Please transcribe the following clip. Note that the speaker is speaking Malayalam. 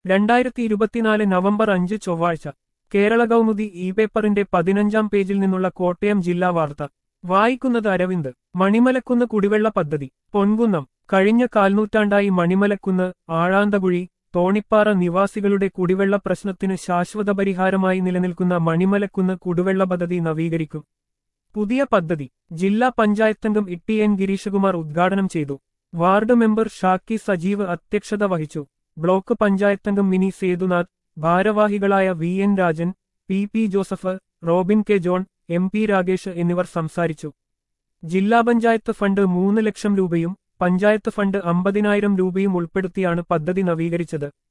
രണ്ടായിരത്തി ഇരുപത്തിനാല് നവംബർ അഞ്ച് ചൊവ്വാഴ്ച കേരള കൗമുദി ഇ പേപ്പറിന്റെ പതിനഞ്ചാം പേജിൽ നിന്നുള്ള കോട്ടയം ജില്ലാ വാർത്ത വായിക്കുന്നത് അരവിന്ദ് മണിമലക്കുന്ന് കുടിവെള്ള പദ്ധതി പൊൻകുന്നം കഴിഞ്ഞ കാൽനൂറ്റാണ്ടായി മണിമലക്കുന്ന് ആഴാന്തകുഴി തോണിപ്പാറ നിവാസികളുടെ കുടിവെള്ള പ്രശ്നത്തിന് ശാശ്വത പരിഹാരമായി നിലനിൽക്കുന്ന മണിമലക്കുന്ന് കുടിവെള്ള പദ്ധതി നവീകരിക്കും പുതിയ പദ്ധതി ജില്ലാ പഞ്ചായത്തംഗം ഇട്ടി എൻ ഗിരീഷകുമാർ ഉദ്ഘാടനം ചെയ്തു വാർഡ് മെമ്പർ ഷാക്കി സജീവ് അധ്യക്ഷത വഹിച്ചു ബ്ലോക്ക് പഞ്ചായത്തംഗം മിനി സേതുനാഥ് ഭാരവാഹികളായ V N Rajan P P Joseph Robin K John M P Ragesh എന്നിവർ സംസാരിച്ചു ജില്ലാ പഞ്ചായത്ത് ഫണ്ട് മൂന്ന് ലക്ഷം രൂപയും പഞ്ചായത്ത് ഫണ്ട് അമ്പതിനായിരം രൂപയും ഉൾപ്പെടുത്തിയാണ് പദ്ധതി നവീകരിച്ചത്